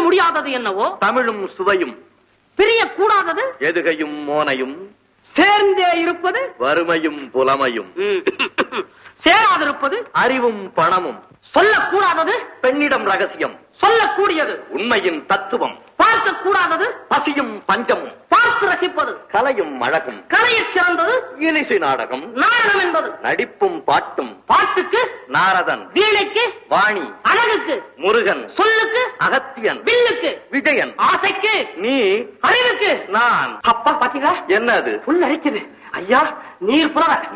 முடியாதது என்னவோ தமிழும் சுவையும் பிரிய கூடாதது எதுகையும் மோனையும் சேர்ந்தே இருப்பது வறுமையும் புலமையும் ம். சேராதிருப்பது அறிவும் பணமும் சொல்லக்கூடாதது பெண்ணிடம் ரகசியம் சொல்லக்கூடியது உண்மையின் தத்துவம் பார்க்க கூடாதது பசியும் பஞ்சமும் பார்த்து ரசிப்பது கலையும் அழகும் கலையைச் சிறந்தது இலிசை நாடகம் நாடகம் என்பது நடிப்பும் பாட்டும் பாட்டுக்கு நாரதன் வீணைக்கு வாணி அழகுக்கு முருகன் சொல்லுக்கு அகத்தியன் வில்லுக்கு விஜயன் ஆசைக்கு நீ அறிவுக்கு நான் அப்பா பாத்தீங்களா என்னது புல் அரிக்குது ஐயா நீர் புலவர்